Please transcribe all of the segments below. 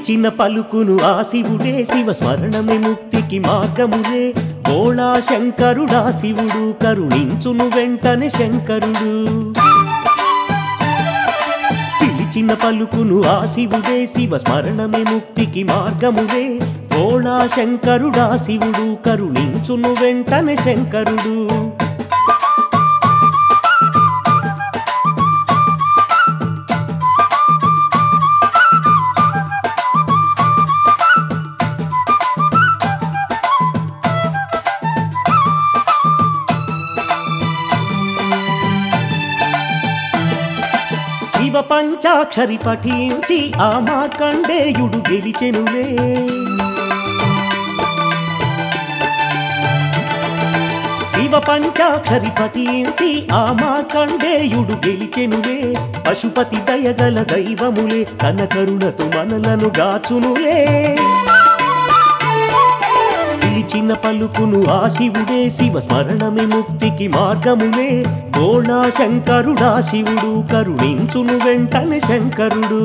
పిలిచిన పలుకును ఆ శివుడే శివ స్మరణమే ముక్తికి మార్గములే బోళా శంకరుడా శివుడు కరుణించును వెంటనే శంకరుడు పిలిచిన పలుకును ఆ శివుడే శివ స్మరణమే ముక్తికి మార్గములే బోళా శంకరుడా శివుడు కరుణించును వెంటనే శంకరుడు శివ పంచాక్షరి పఠించి ఆ మార్కండేయుడు గెలిచెనులే శివ పంచాక్షరి పఠించి ఆ మార్కండేయుడు గెలిచెనులే పశుపతి దయగల దైవములే తన కరుణతో మనలను గాచునులే పిలిచిన పలుకును ఆ శివుడే శివ స్మరణమే ముక్తికి మార్గములే గోళా శంకరుడా శివుడు కరుణించును వెంటనే శంకరుడు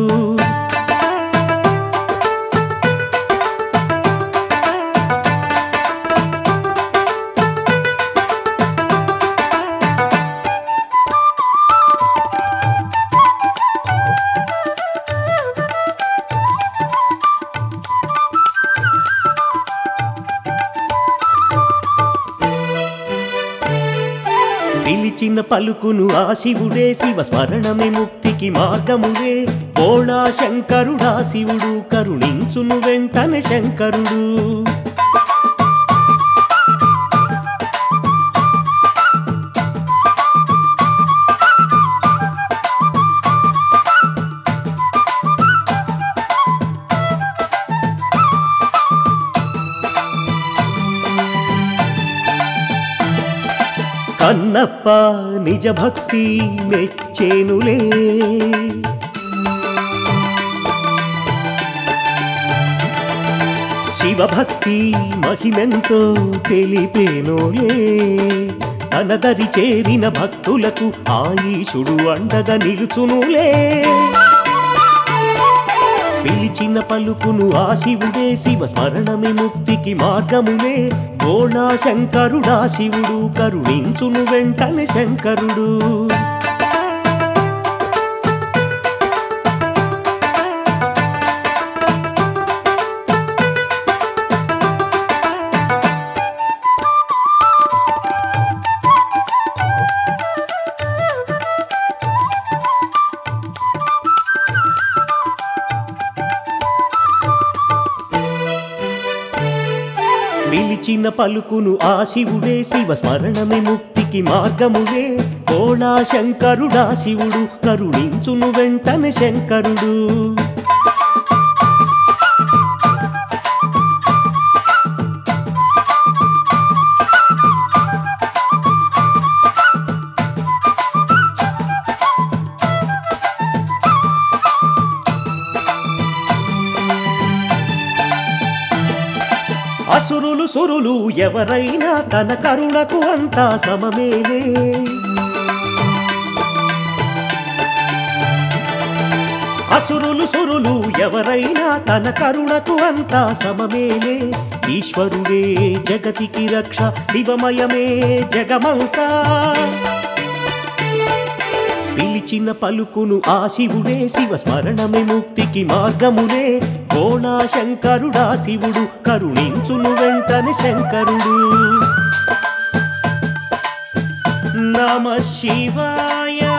పిలిచిన పలుకును ఆ శివుడే శివ స్మరణమే ముక్తికి మార్గములే గోళా శంకరుడా శివుడు కరుణించును వెంటనే శంకరుడు కన్నప్ప నిజ భక్తి మెచ్చేనులే శివభక్తి మహిమెంతో తెలిపేనోలే తనదరి చేరిన భక్తులకు ఆయుషుడు అండగా నిలుచునులే పిలిచిన పలుకును ఆ శివుడే శివ స్మరణమే ముక్తికి మార్గములే గోళా శంకరుడా శివుడు కరుణించును వెంటనే శంకరుడు పిలిచిన పలుకును ఆ శివుడే శివ స్మరణమే ముక్తికి మార్గములే గోళా శంకరుడా శివుడు కరుణించును వెంటనే శంకరుడు అసురులు సురులు ఎవరైనా తన కరుణకు అంతా సమమేలే అసురులు సురులు ఎవరైనా తన కరుణకు అంతా సమమేలే ఈశ్వరుడే జగతికి రక్ష శివమయమే జగమంతా పిలిచిన పలుకును ఆ శివుడే శివ స్మరణమే ముక్తికి మార్గములే గోళా శంకరుడా శివుడు కరుణించును వెంటనే శంకరుడు నమ శివాయ